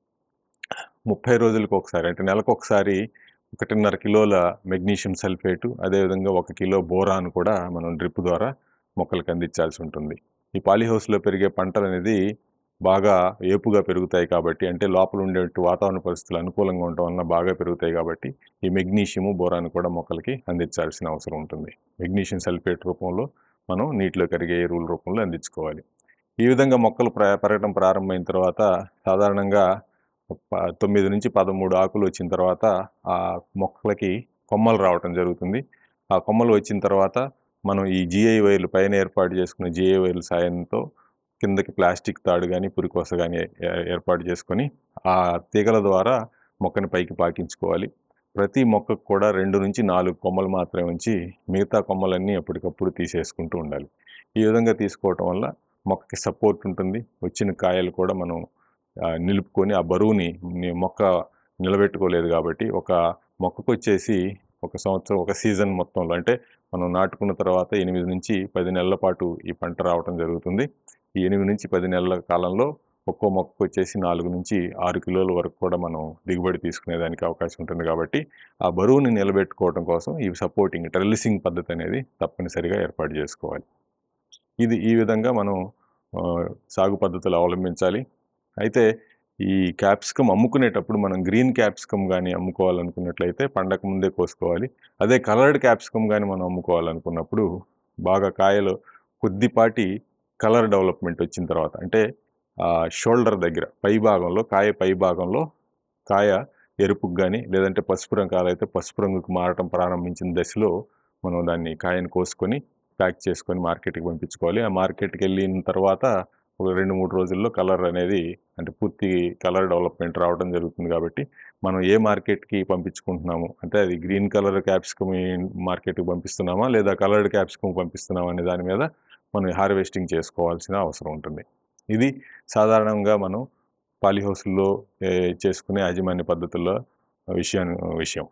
ముప్పై రోజులకు ఒకసారి అంటే నెలకు ఒకసారి ఒకటిన్నర కిలోల మెగ్నీషియం సల్ఫేటు అదేవిధంగా ఒక కిలో బోరాన్ కూడా మనం డ్రిప్ ద్వారా మొక్కలకు అందించాల్సి ఉంటుంది ఈ పాలీహౌస్లో పెరిగే పంటలు అనేది బాగా ఏపుగా పెరుగుతాయి కాబట్టి అంటే లోపల ఉండే వాతావరణ పరిస్థితులు అనుకూలంగా ఉండటం వలన బాగా పెరుగుతాయి కాబట్టి ఈ మెగ్నీషియము బోరాన్ కూడా మొక్కలకి అందించాల్సిన అవసరం ఉంటుంది మెగ్నీషియం సల్ఫేట్ రూపంలో మనం నీటిలో కరిగే ఎరువుల రూపంలో అందించుకోవాలి ఈ విధంగా మొక్కలు ప్ర పెరగడం ప్రారంభమైన తర్వాత సాధారణంగా ప- తొమ్మిది నుంచి పదమూడు ఆకులు వచ్చిన తర్వాత ఆ మొక్కలకి కొమ్మలు రావటం జరుగుతుంది ఆ కొమ్మలు వచ్చిన తర్వాత మనం ఈ జిఐ వైర్లు పైన ఏర్పాటు చేసుకున్న జిఐ వైర్ల సాయంతో కిందకి ప్లాస్టిక్ తాడు కానీ పురికోస కానీ ఏ- ఏర్పాటు చేసుకొని ఆ తీగల ద్వారా మొక్కని పైకి పాకించుకోవాలి ప్రతి మొక్కకు కూడా రెండు నుంచి నాలుగు కొమ్మలు మాత్రమే ఉంచి మిగతా కొమ్మలన్నీ ఎప్పటికప్పుడు తీసేసుకుంటూ ఉండాలి ఈ విధంగా తీసుకోవటం వల్ల మొక్కకి సపోర్ట్ ఉంటుంది వచ్చిన కాయలు కూడా మనం ఆ, నిలుపుకొని ఆ బరువుని ని- మొక్క నిలబెట్టుకోలేదు కాబట్టి ఒక మొక్కకు వచ్చేసి ఒక సంవత్సరం ఒక సీజన్ మొత్తంలో అంటే మనం నాటుకున్న తర్వాత ఎనిమిది నుంచి పది నెలల పాటు ఈ పంట రావటం జరుగుతుంది ఈ ఎనిమిది నుంచి పది నెలల కాలంలో ఒక్కో మొక్కకు వచ్చేసి నాలుగు నుంచి ఆరు కిలోల వరకు కూడా మనం దిగుబడి తీసుకునేదానికి అవకాశం ఉంటుంది కాబట్టి ఆ బరువుని నిలబెట్టుకోవడం కోసం ఈ సపోర్టింగ్ ట్రెల్లిసింగ్ పద్ధతి అనేది తప్పనిసరిగా ఏర్పాటు చేసుకోవాలి ఇది ఈ విధంగా మనం ఆ, సాగు పద్ధతులు అవలంబించాలి అయితే ఈ క్యాప్సికమ్ అమ్ముకునేటప్పుడు మనం గ్రీన్ క్యాప్సికమ్ కానీ అమ్ముకోవాలనుకున్నట్లయితే పండగ ముందే కోసుకోవాలి అదే కలర్డ్ క్యాప్సికమ్ కానీ మనం అమ్ముకోవాలనుకున్నప్పుడు బాగా కాయలు కొద్దిపాటి కలర్ డెవలప్మెంట్ వచ్చిన తర్వాత అంటే షోల్డర్ దగ్గర పై భాగంలో కాయ పై భాగంలో కాయ ఎరుపుకు కానీ లేదంటే పసుపు రంగు కాలైతే పసుపు రంగుకు మారటం ప్రారంభించిన దశలో మనం దాన్ని కాయను కోసుకొని ప్యాక్ చేసుకొని మార్కెట్కి పంపించుకోవాలి ఆ మార్కెట్కి వెళ్ళిన తర్వాత ఒక రెండు మూడు రోజుల్లో కలర్ అనేది అంటే పూర్తి కలర్ డెవలప్మెంట్ రావడం జరుగుతుంది కాబట్టి మనం ఏ మార్కెట్కి పంపించుకుంటున్నాము అంటే అది గ్రీన్ కలర్ క్యాప్సికమ్ మార్కెట్కి పంపిస్తున్నామా లేదా కలర్డ్ క్యాప్సికమ్ పంపిస్తున్నామా అనే దాని మీద మనం హార్వెస్టింగ్ చేసుకోవాల్సిన అవసరం ఉంటుంది ఇది సాధారణంగా మనం పాలీహౌస్లో చేసుకునే యాజమాన్య పద్ధతుల్లో విషయాన్ని విషయం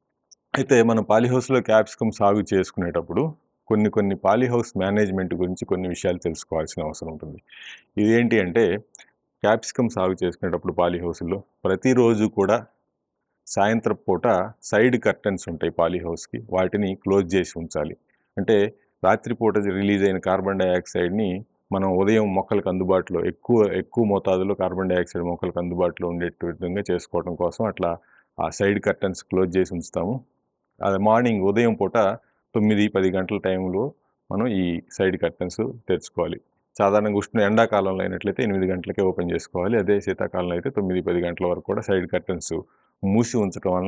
అయితే మనం పాలీహౌస్లో క్యాప్సికమ్ సాగు చేసుకునేటప్పుడు కొన్ని కొన్ని పాలీహౌస్ మేనేజ్మెంట్ గురించి కొన్ని విషయాలు తెలుసుకోవాల్సిన అవసరం ఉంటుంది ఇదేంటి అంటే క్యాప్సికమ్ సాగు చేసుకునేటప్పుడు పాలీహౌస్లో ప్రతిరోజు కూడా సాయంత్రం పూట సైడ్ కర్టన్స్ ఉంటాయి పాలీహౌస్కి వాటిని క్లోజ్ చేసి ఉంచాలి అంటే రాత్రిపూట రిలీజ్ అయిన కార్బన్ డైఆక్సైడ్ని మనం ఉదయం మొక్కలకు అందుబాటులో ఎక్కువ ఎక్కువ మోతాదులో కార్బన్ డైఆక్సైడ్ మొక్కలకు అందుబాటులో ఉండే విధంగా చేసుకోవడం కోసం అట్లా ఆ సైడ్ కర్టన్స్ క్లోజ్ చేసి ఉంచుతాము అది మార్నింగ్ ఉదయం పూట తొమ్మిది పది గంటల టైంలో మనం ఈ సైడ్ కర్టన్స్ తెరుచుకోవాలి సాధారణంగా ఉష్ణ ఎండాకాలంలో అయినట్లయితే ఎనిమిది గంటలకే ఓపెన్ చేసుకోవాలి అదే శీతాకాలంలో అయితే తొమ్మిది పది గంటల వరకు కూడా సైడ్ కర్టన్స్ మూసి ఉంచడం వలన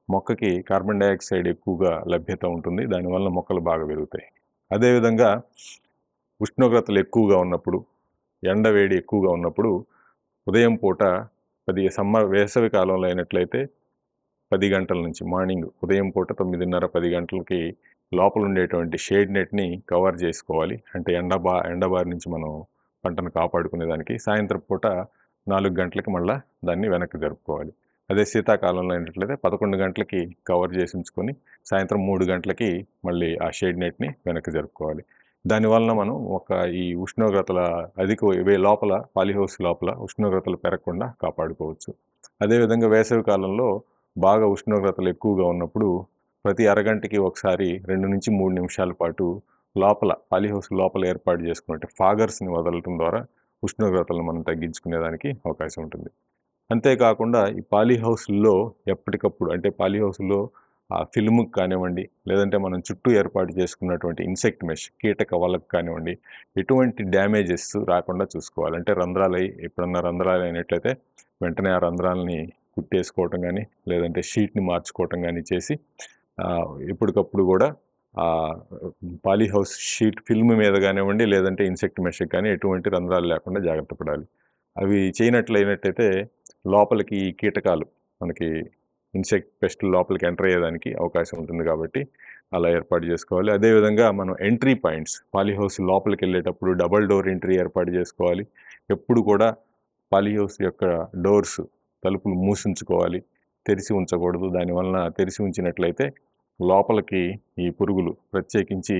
మొక్కకి కార్బన్ డైఆక్సైడ్ ఎక్కువగా లభ్యత ఉంటుంది దానివల్ల మొక్కలు బాగా పెరుగుతాయి అదేవిధంగా ఉష్ణోగ్రతలు ఎక్కువగా ఉన్నప్పుడు ఎండ వేడి ఎక్కువగా ఉన్నప్పుడు ఉదయం పూట పది సమ్మర్ వేసవి కాలంలో అయినట్లయితే పది గంటల నుంచి మార్నింగ్ ఉదయం పూట తొమ్మిదిన్నర పది గంటలకి లోపల ఉండేటువంటి షేడ్ నెట్ని కవర్ చేసుకోవాలి అంటే ఎండబా ఎండబారి నుంచి మనం పంటను కాపాడుకునే దానికి సాయంత్రం పూట నాలుగు గంటలకి మళ్ళీ దాన్ని వెనక్కి జరుపుకోవాలి అదే శీతాకాలంలో అయినట్లయితే పదకొండు గంటలకి కవర్ చేసి ఉంచుకొని సాయంత్రం మూడు గంటలకి మళ్ళీ ఆ షేడ్ నెట్ని వెనక్కి జరుపుకోవాలి దానివలన మనం ఒక ఈ ఉష్ణోగ్రతల అధిక వే- లోపల పాలిహౌస్ లోపల ఉష్ణోగ్రతలు పెరగకుండా కాపాడుకోవచ్చు అదేవిధంగా వేసవి కాలంలో బాగా ఉష్ణోగ్రతలు ఎక్కువగా ఉన్నప్పుడు ప్రతి అరగంటకి ఒకసారి రెండు నుంచి మూడు నిమిషాల పాటు లోపల పాలిహౌస్ లోపల ఏర్పాటు చేసుకున్నట్టు ఫాగర్స్ని వదలటం ద్వారా ఉష్ణోగ్రతలను మనం తగ్గించుకునేదానికి అవకాశం ఉంటుంది అంతేకాకుండా ఈ పాలీహౌస్లో ఎప్పటికప్పుడు అంటే పాలీహౌస్లో ఆ ఫిల్మ్కి కానివ్వండి లేదంటే మనం చుట్టూ ఏర్పాటు చేసుకున్నటువంటి ఇన్సెక్ట్ మెష్ కీటక వలకు కానివ్వండి ఎటువంటి డ్యామేజెస్ రాకుండా చూసుకోవాలి అంటే రంధ్రాలు అయి ఎప్పుడన్నా రంధ్రాలు అయినట్లయితే వెంటనే ఆ రంధ్రాలని కుట్టేసుకోవటం కానీ లేదంటే షీట్ని మార్చుకోవటం కానీ చేసి ఆ, ఎప్పటికప్పుడు కూడా ఆ పాలీహౌస్ షీట్ ఫిల్మ్ మీద కానివ్వండి లేదంటే ఇన్సెక్ట్ మెష్కి కానీ ఎటువంటి రంధ్రాలు లేకుండా జాగ్రత్త పడాలి అవి చేయనట్లయినట్టయితే లోపలికి ఈ కీటకాలు మనకి ఇన్సెక్ట్ పెస్ట్ లోపలికి ఎంటర్ అయ్యేదానికి అవకాశం ఉంటుంది కాబట్టి అలా ఏర్పాటు చేసుకోవాలి అదేవిధంగా మనం ఎంట్రీ పాయింట్స్ పాలీహౌస్ లోపలికి వెళ్ళేటప్పుడు డబల్ డోర్ ఎంట్రీ ఏర్పాటు చేసుకోవాలి ఎప్పుడు కూడా పాలీహౌస్ యొక్క డోర్స్ తలుపులు మూసించుకోవాలి తెరిచి ఉంచకూడదు దానివలన తెరిచి ఉంచినట్లయితే లోపలికి ఈ పురుగులు ప్రత్యేకించి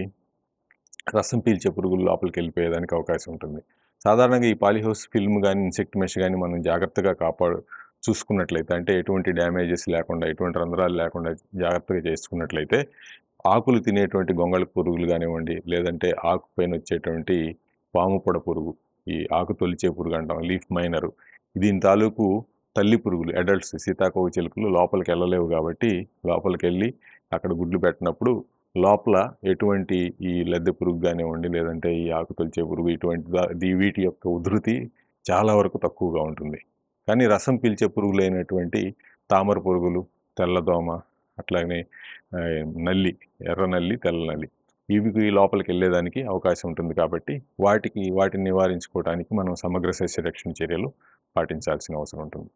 రసం పీల్చే పురుగులు లోపలికి వెళ్ళిపోయేదానికి అవకాశం ఉంటుంది సాధారణంగా ఈ పాలీహౌస్ ఫిల్మ్ కానీ ఇన్సెక్ట్ మెష్ కానీ మనం జాగ్రత్తగా కాపాడు చూసుకున్నట్లయితే అంటే ఎటువంటి డ్యామేజెస్ లేకుండా ఎటువంటి రంధ్రాలు లేకుండా జాగ్రత్తగా చేసుకున్నట్లయితే ఆకులు తినేటువంటి గొంగళ పురుగులు కానివ్వండి లేదంటే ఆకు పైన వచ్చేటువంటి పాము పొడ పురుగు ఈ ఆకు తొలిచే పురుగు అంటాం లీఫ్ మైనరు దీని తాలూకు తల్లి పురుగులు అడల్ట్స్ సీతాకోవ చిలుకలు లోపలికి వెళ్ళలేవు కాబట్టి లోపలికి వెళ్ళి అక్కడ గుడ్లు పెట్టినప్పుడు లోపల ఎటువంటి ఈ లద్దె పురుగు కానివ్వండి లేదంటే ఈ ఆకు తొలిచే పురుగు ఇటువంటి దా- దీ- వీటి యొక్క ఉధృతి చాలా వరకు తక్కువగా ఉంటుంది కానీ రసం పీల్చే పురుగులైనటువంటి తామర పురుగులు తెల్లదోమ అట్లాగే ఆ, నల్లి ఎర్ర నల్లి తెల్ల నల్లి ఇవి లోపలికి వెళ్ళేదానికి అవకాశం ఉంటుంది కాబట్టి వాటికి వాటిని నివారించుకోవడానికి మనం సమగ్ర సస్యరక్షణ చర్యలు పాటించాల్సిన అవసరం ఉంటుంది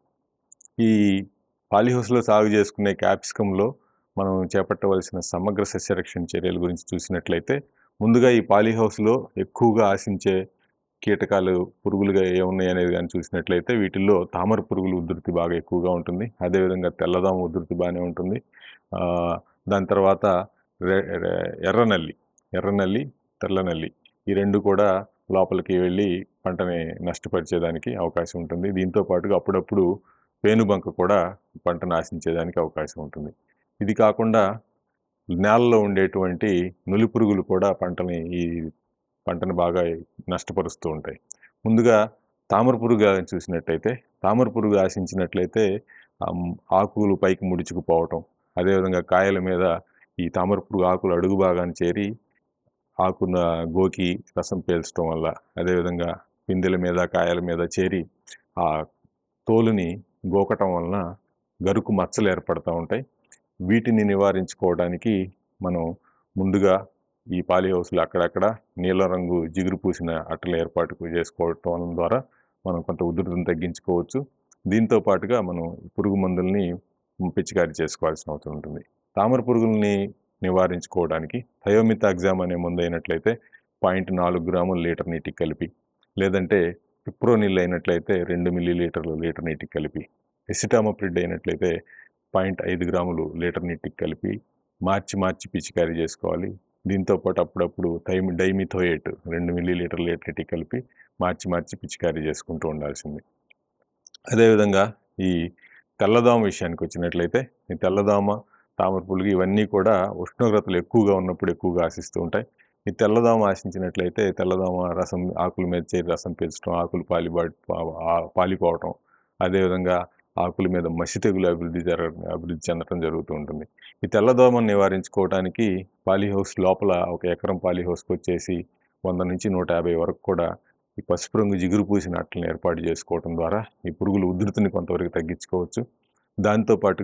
ఈ పాలీహౌస్లో సాగు చేసుకునే క్యాప్సికంలో మనం చేపట్టవలసిన సమగ్ర సస్యరక్షణ చర్యల గురించి చూసినట్లయితే ముందుగా ఈ పాలీహౌస్లో ఎక్కువగా ఆశించే కీటకాలు పురుగులుగా ఏమున్నాయి అనేది కానీ చూసినట్లయితే వీటిల్లో తామర పురుగులు ఉధృతి బాగా ఎక్కువగా ఉంటుంది అదేవిధంగా తెల్లదోమ ఉధృతి బాగానే ఉంటుంది ఆ, దాని తర్వాత రె- రె- ఎర్రనల్లి ఎర్రనల్లి తెల్లనల్లి ఈ రెండు కూడా లోపలికి వెళ్ళి పంటని నష్టపరిచేదానికి అవకాశం ఉంటుంది దీంతో పాటుగా అప్పుడప్పుడు పేనుబంక కూడా పంటను ఆశించేదానికి అవకాశం ఉంటుంది ఇది కాకుండా నేలలో ఉండేటువంటి నులి పురుగులు కూడా పంటని ఈ పంటను బాగా నష్టపరుస్తూ ఉంటాయి ముందుగా తామర పురుగు చూసినట్టయితే తామర పురుగు ఆశించినట్లయితే ఆమ్, ఆకులు పైకి ముడుచుకుపోవటం అదేవిధంగా కాయల మీద ఈ తామర పురుగు ఆకులు అడుగు భాగాన్ని చేరి ఆకున గోకి రసం పీల్చడం వల్ల అదేవిధంగా పిందెల మీద కాయల మీద చేరి ఆ తోలుని గోకటం వలన గరుకు మచ్చలు ఏర్పడుతూ ఉంటాయి వీటిని నివారించుకోవడానికి మనం ముందుగా ఈ పాలీ హౌస్లు అక్కడక్కడ నీల రంగు జిగురు పూసిన అట్టలు ఏర్పాటు చేసుకోవటం ద్వారా మనం కొంత ఉధృతిని తగ్గించుకోవచ్చు దీంతో పాటుగా మనం పురుగు మందుల్ని పిచికారీ చేసుకోవాల్సిన అవసరం ఉంటుంది తామర పురుగుల్ని నివారించుకోవడానికి థయోమితాగ్జామ్ అనే మందు అయినట్లయితే పాయింట్ నాలుగు గ్రాములు లీటర్ నీటికి కలిపి లేదంటే పిప్రోనిల్ అయినట్లయితే రెండు మిల్లీ లీటర్లు లీటర్ నీటికి కలిపి ఎసిటామోప్రిడ్ అయినట్లయితే పాయింట్ ఐదు గ్రాములు లీటర్ నీటికి కలిపి మార్చి మార్చి పిచికారీ చేసుకోవాలి దీంతో పాటు అప్పుడప్పుడు థైమి డైమిథోయేట్ రెండు మిల్లీ లీటర్ లీటర్ నీటికి కలిపి మార్చి మార్చి పిచికారీ చేసుకుంటూ ఉండాల్సింది అదేవిధంగా ఈ తెల్లదోమ విషయానికి వచ్చినట్లయితే ఈ తెల్లదోమ తామర పులుగు ఇవన్నీ కూడా ఉష్ణోగ్రతలు ఎక్కువగా ఉన్నప్పుడు ఎక్కువగా ఆశిస్తూ ఉంటాయి ఈ తెల్లదోమ ఆశించినట్లయితే తెల్లదోమ రసం ఆకుల మీద చేరి రసం పీల్చడం ఆకులు పాలిబాటు పాలిపోవటం అదేవిధంగా ఆకుల మీద మసి తెగులు అభివృద్ధి జరగ అభివృద్ధి చెందడం జరుగుతూ ఉంటుంది ఈ తెల్లదోమను నివారించుకోవడానికి పాలీహౌస్ లోపల ఒక ఎకరం పాలీహౌస్కి వచ్చేసి వంద నుంచి నూట యాభై వరకు కూడా ఈ పసుపు రంగు జిగురు పూసిన అట్లను ఏర్పాటు చేసుకోవడం ద్వారా ఈ పురుగుల ఉధృతిని కొంతవరకు తగ్గించుకోవచ్చు దాంతో పాటుగా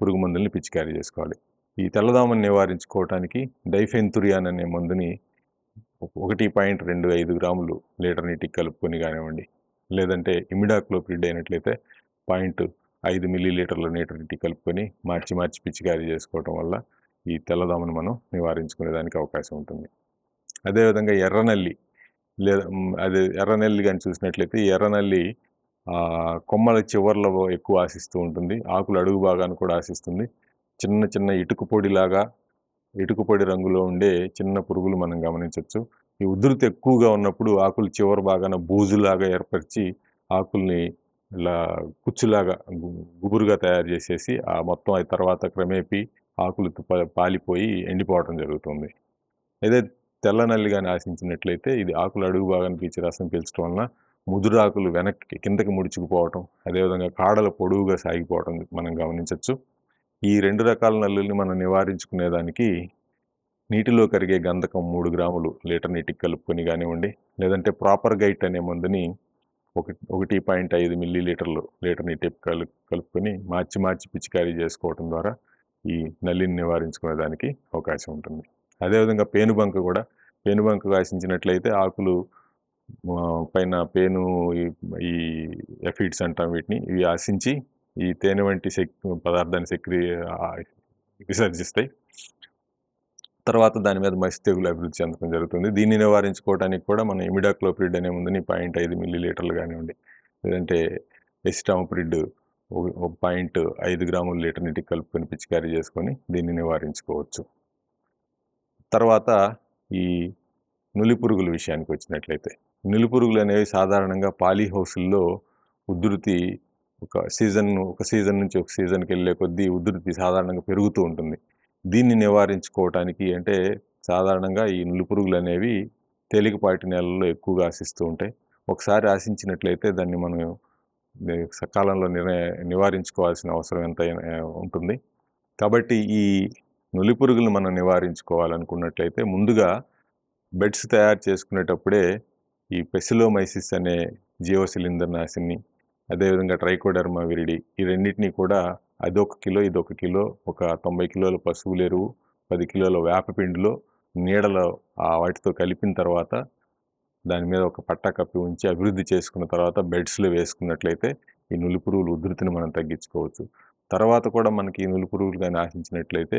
పురుగు మందుల్ని పిచికారీ చేసుకోవాలి ఈ తెల్లదోమని నివారించుకోవటానికి డైఫెన్తురియాన్ అనే మందుని ఒకటి పాయింట్ రెండు ఐదు గ్రాములు లీటర్ నీటికి కలుపుకొని కానివ్వండి లేదంటే ఇమిడాక్లోపిడ్ అయినట్లయితే పాయింట్ ఐదు మిల్లీ లీటర్ల నీటర్ నీటికి కలుపుకొని మార్చి మార్చి పిచికారీ చేసుకోవటం వల్ల ఈ తెల్లదోమను మనం నివారించుకునేదానికి అవకాశం ఉంటుంది అదేవిధంగా ఎర్రనల్లి లేదా మ్, అది ఎర్రనల్లి కానీ చూసినట్లయితే ఈ ఎర్రనల్లి ఆ, కొమ్మల చివర్లో ఎక్కువ ఆశిస్తూ ఉంటుంది ఆకులు అడుగు భాగాన్ని కూడా ఆశిస్తుంది చిన్న చిన్న ఇటుక పొడిలాగా ఇటుక పొడి రంగులో ఉండే చిన్న పురుగులు మనం గమనించవచ్చు ఈ ఉధృతి ఎక్కువగా ఉన్నప్పుడు ఆకులు చివరి భాగాన బూజులాగా ఏర్పరిచి ఆకుల్ని ఇలా కుచ్చులాగా గు- గుబురుగా తయారు చేసేసి ఆ మొత్తం అది తర్వాత క్రమేపీ ఆకులు ప- పాలిపోయి ఎండిపోవడం జరుగుతుంది అదే తెల్ల నల్లి కానీ ఆశించినట్లయితే ఇది ఆకులు అడుగు భాగాన్ని పీల్చి రసం పీల్చడం వలన ముదురు ఆకులు వెనక్కి కిందకి ముడుచుకుపోవటం అదేవిధంగా కాడలు పొడవుగా సాగిపోవటం మనం గమనించవచ్చు ఈ రెండు రకాల నల్లుల్ని మనం నివారించుకునేదానికి నీటిలో కరిగే గంధకం మూడు గ్రాములు లీటర్ నీటికి కలుపుకొని కానివ్వండి లేదంటే ప్రాపర్ గైట్ అనే మందుని ఒకటి ఒకటి పాయింట్ ఐదు మిల్లీ లీటర్లు లీటర్ నీటికి కలు కలుపుకొని మార్చి మార్చి పిచికారీ చేసుకోవటం ద్వారా ఈ నల్లిని నివారించుకునేదానికి అవకాశం ఉంటుంది అదేవిధంగా పేనుబంక కూడా పేనుబంక ఆశించినట్లయితే ఆకులు ఆ, పైన పేను ఈ- ఈ ఎఫిడ్స్ అంటాం వీటిని ఇవి ఆశించి ఈ తేనె వంటి శక్ పదార్థాన్ని సెక్రి ఆ, విసర్జిస్తాయి తర్వాత దాని మీద మసి తెగులు అభివృద్ధి చెందడం జరుగుతుంది దీన్ని నివారించుకోవడానికి కూడా మనం ఇమిడాక్లోప్రిడ్ అనే ముందుని పాయింట్ ఐదు మిల్లీ లీటర్లు కానివ్వండి లేదంటే ఎసిటామోప్రిడ్ ఒక- ఒక పాయింట్ ఐదు గ్రాముల లీటర్ నీటికి కలుపుకొని పిచికారీ చేసుకొని దీన్ని నివారించుకోవచ్చు తర్వాత ఈ నులి పురుగుల విషయానికి వచ్చినట్లయితే నులి పురుగులు అనేవి సాధారణంగా పాలీ హౌసుల్లో ఉధృతి ఒక సీజన్ ఒక సీజన్ నుంచి ఒక సీజన్కి వెళ్ళే కొద్దీ ఉధృతి సాధారణంగా పెరుగుతూ ఉంటుంది దీన్ని నివారించుకోవటానికి అంటే సాధారణంగా ఈ నులి పురుగులు అనేవి తేలికపాటి నేలల్లో ఎక్కువగా ఆశిస్తూ ఉంటాయి ఒకసారి ఆశించినట్లయితే దాన్ని మనం ని- సకాలంలో నిర నివారించుకోవాల్సిన అవసరం ఎంతైనా ఉంటుంది కాబట్టి ఈ నులి పురుగులను మనం నివారించుకోవాలనుకున్నట్లయితే ముందుగా బెడ్స్ తయారు చేసుకునేటప్పుడే ఈ పెసిలోమైసిస్ అనే జియోసిలిండర్ నాశిని అదేవిధంగా ట్రైకోడర్మా విరిడి ఈ రెండింటినీ కూడా అదొక కిలో ఇదొక కిలో ఒక తొంభై కిలోల పశువుల ఎరువు పది కిలోల వేపపిండిలో నీడలో ఆ వాటితో కలిపిన తర్వాత దాని మీద ఒక పట్టా కప్పి ఉంచి అభివృద్ధి చేసుకున్న తర్వాత బెడ్స్లో వేసుకున్నట్లయితే ఈ నులి పురుగుల ఉధృతిని మనం తగ్గించుకోవచ్చు తర్వాత కూడా మనకి ఈ నులి పురుగులు కానీ ఆశించినట్లయితే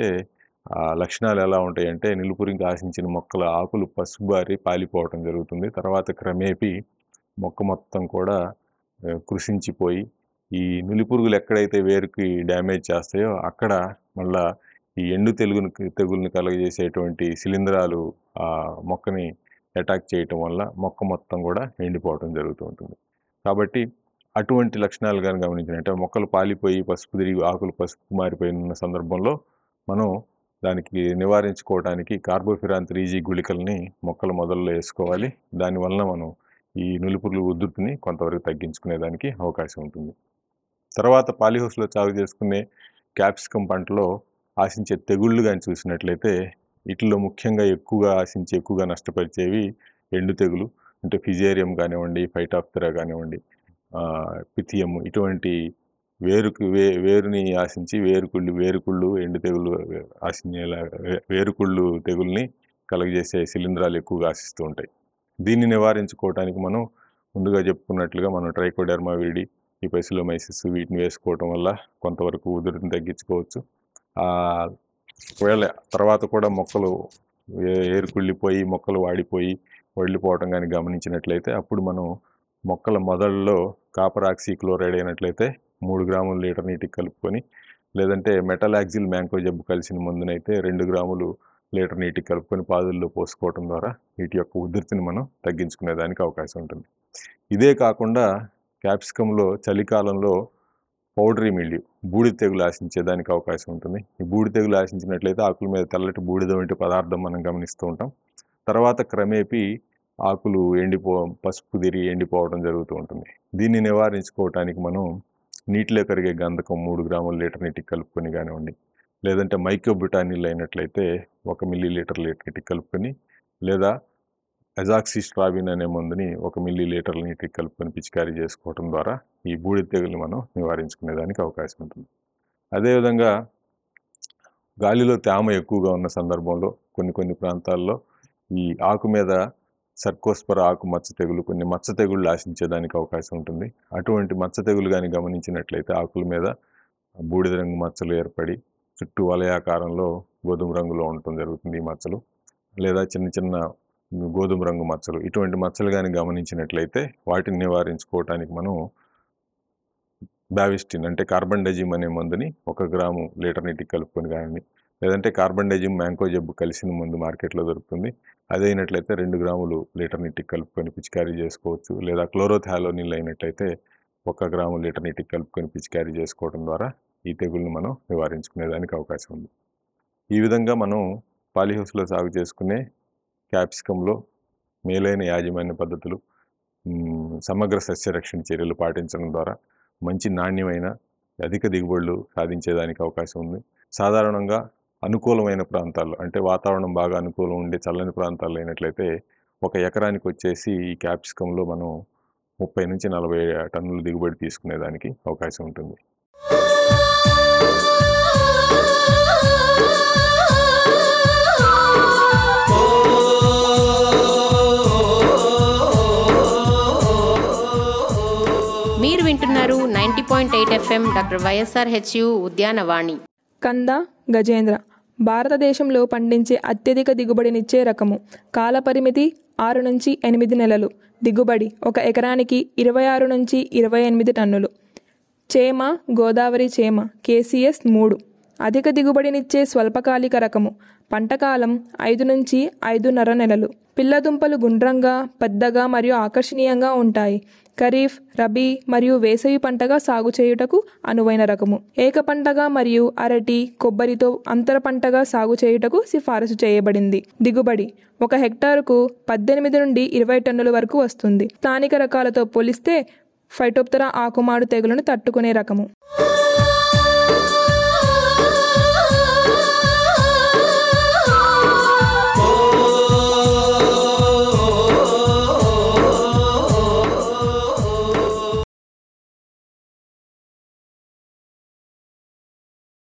ఆ లక్షణాలు ఎలా ఉంటాయంటే నిలుపురికి ఆశించిన మొక్కల ఆకులు పసుబారి పాలిపోవటం జరుగుతుంది తర్వాత క్రమేపీ మొక్క మొత్తం కూడా ఆ, కృషించిపోయి ఈ నులి పురుగులు ఎక్కడైతే వేరుకి డ్యామేజ్ చేస్తాయో అక్కడ మళ్ళా ఈ ఎండు తెలుగుని తెగుల్ని కలుగజేసేటువంటి శిలీంధ్రాలు ఆ మొక్కని అటాక్ చేయటం వల్ల మొక్క మొత్తం కూడా ఎండిపోవటం జరుగుతూ ఉంటుంది కాబట్టి అటువంటి లక్షణాలు కానీ గమనించినట్టే మొక్కలు పాలిపోయి పసుపు తిరిగి ఆకులు పసుపు మారిపోయిన సందర్భంలో మనం దానికి నివారించుకోవడానికి కార్బోఫిరాన్ త్రీ జీ గుళికల్ని మొక్కల మొదల్లో వేసుకోవాలి దానివల్ల మనం ఈ నులిపురుల ఉధృతిని కొంతవరకు తగ్గించుకునేదానికి అవకాశం ఉంటుంది తర్వాత పాలిహౌస్లో సాగు చేసుకునే క్యాప్సికం పంటలో ఆశించే తెగుళ్ళు కానీ చూసినట్లయితే వీటిలో ముఖ్యంగా ఎక్కువగా ఆశించి ఎక్కువగా నష్టపరిచేవి ఎండు తెగులు అంటే ఫిజేరియం కానివ్వండి ఫైటాప్తెరా కానివ్వండి ఆ, పిథియం ఇటువంటి వేరుకు వే వేరుని ఆశించి వేరుకుళ్ళు వేరుకుళ్ళు ఎండు తెగులు ఆశించేలా వే- వేరుకుళ్ళు తెగుల్ని కలగజేసే శిలీంధ్రాలు ఎక్కువగా ఆశిస్తూ ఉంటాయి దీన్ని నివారించుకోవడానికి మనం ముందుగా చెప్పుకున్నట్లుగా మనం ట్రైకోడెర్మా విరిడి ఈ పెసిలోమైసిస్ వీటిని వేసుకోవటం వల్ల కొంతవరకు ఉధృతిని తగ్గించుకోవచ్చు ఆ, ఒకవేళ తర్వాత కూడా మొక్కలు ఏ- ఏరుకుళ్ళిపోయి మొక్కలు వాడిపోయి వడిలిపోవటం కానీ గమనించినట్లయితే అప్పుడు మనం మొక్కల మొదల్లో కాపర్ ఆక్సీ క్లోరైడ్ అయినట్లయితే మూడు గ్రాములు లీటర్ నీటికి కలుపుకొని లేదంటే మెటలాక్సిల్ మ్యాంకో జబ్బు కలిసిన మందునైతే రెండు గ్రాములు లీటర్ నీటికి కలుపుకొని పాదుల్లో పోసుకోవటం ద్వారా వీటి యొక్క ఉధృతిని మనం తగ్గించుకునేదానికి అవకాశం ఉంటుంది ఇదే కాకుండా క్యాప్సికంలో చలికాలంలో పౌడరీ మిల్యూ బూడిద తెగులు ఆశించేదానికి అవకాశం ఉంటుంది ఈ బూడిద తెగులు ఆశించినట్లయితే ఆకుల మీద తెల్లటి బూడిద వంటి పదార్థం మనం గమనిస్తూ ఉంటాం తర్వాత క్రమేపీ ఆకులు ఎండిపో పసుపు తిరిగి ఎండిపోవడం జరుగుతూ ఉంటుంది దీన్ని నివారించుకోవటానికి మనం నీటిలో కరిగే గంధకం మూడు గ్రాముల లీటర్ నీటికి కలుపుకొని కానివ్వండి లేదంటే మైక్రోబ్రిటానిల్ అయినట్లయితే ఒక మిల్లీ లీటర్ లీటర్ నీటికి కలుపుకొని లేదా ఎజాక్సిస్ట్రాబిన్ అనే మందుని ఒక మిల్లీ లీటర్ నీటికి కలుపుకొని పిచికారీ చేసుకోవడం ద్వారా ఈ బూడిద తెగుల్ని మనం నివారించుకునేదానికి అవకాశం ఉంటుంది అదేవిధంగా గాలిలో తేమ ఎక్కువగా ఉన్న సందర్భంలో కొన్ని కొన్ని ప్రాంతాల్లో ఈ ఆకు మీద సర్కోస్పర ఆకు మచ్చ తెగులు కొన్ని మచ్చ తెగుళ్ళు ఆశించేదానికి అవకాశం ఉంటుంది అటువంటి మచ్చ తెగులు కానీ గమనించినట్లయితే ఆకుల మీద బూడిద రంగు మచ్చలు ఏర్పడి చుట్టూ వలయాకారంలో గోధుమ రంగులో ఉండటం జరుగుతుంది ఈ మచ్చలు లేదా చిన్న చిన్న గోధుమ రంగు మచ్చలు ఇటువంటి మచ్చలు కానీ గమనించినట్లయితే వాటిని నివారించుకోవటానికి మనం బ్యావిస్టిన్ అంటే కార్బన్ డజిమ్ అనే మందుని ఒక గ్రాము లీటర్ నీటికి కలుపుకొని కానీ లేదంటే కార్బన్ డజిమ్ మ్యాంకో జబ్బు కలిసిన మందు మార్కెట్లో దొరుకుతుంది అదైనట్లయితే రెండు గ్రాములు లీటర్ నీటికి కలుపుకొని పిచికారీ చేసుకోవచ్చు లేదా క్లోరోథాలోనిల్ అయినట్లయితే ఒక గ్రాము లీటర్ నీటికి కలుపుకొని పిచికారీ చేసుకోవడం ద్వారా ఈ తెగుల్ని మనం నివారించుకునేదానికి అవకాశం ఉంది ఈ విధంగా మనం పాలీహౌస్లో సాగు చేసుకునే క్యాప్సికంలో మేలైన యాజమాన్య పద్ధతులు మ్, సమగ్ర సస్యరక్షణ చర్యలు పాటించడం ద్వారా మంచి నాణ్యమైన అధిక దిగుబడులు సాధించేదానికి అవకాశం ఉంది సాధారణంగా అనుకూలమైన ప్రాంతాల్లో అంటే వాతావరణం బాగా అనుకూలం ఉండే చల్లని ప్రాంతాల్లో అయినట్లయితే ఒక ఎకరానికి వచ్చేసి ఈ క్యాప్సికంలో మనం ముప్పై నుంచి నలభై టన్నుల దిగుబడి తీసుకునేదానికి అవకాశం ఉంటుంది
మీరు వింటున్నారు ninety point eight FM doctor Y S R H U Udyanavani
కంద గజేంద్ర భారతదేశంలో పండించే అత్యధిక దిగుబడినిచ్చే రకము కాలపరిమితి ఆరు నుంచి ఎనిమిది నెలలు దిగుబడి ఒక ఎకరానికి ఇరవై ఆరు నుంచి ఇరవై ఎనిమిది టన్నులు చేమ గోదావరి చేమ కేసీఎస్ మూడు అధిక దిగుబడినిచ్చే స్వల్పకాలిక రకము పంటకాలం ఐదు నుంచి ఐదున్నర నెలలు పిల్లదుంపలు గుండ్రంగా పెద్దగా మరియు ఆకర్షణీయంగా ఉంటాయి ఖరీఫ్ రబీ మరియు వేసవి పంటగా సాగు చేయుటకు అనువైన రకము ఏక పంటగా మరియు అరటి కొబ్బరితో అంతర పంటగా సాగు చేయుటకు సిఫారసు చేయబడింది దిగుబడి ఒక హెక్టారుకు పద్దెనిమిది నుండి ఇరవై టన్నుల వరకు వస్తుంది స్థానిక రకాలతో పోలిస్తే ఫైటోప్తరా ఆకుమాడు తెగులను తట్టుకునే రకము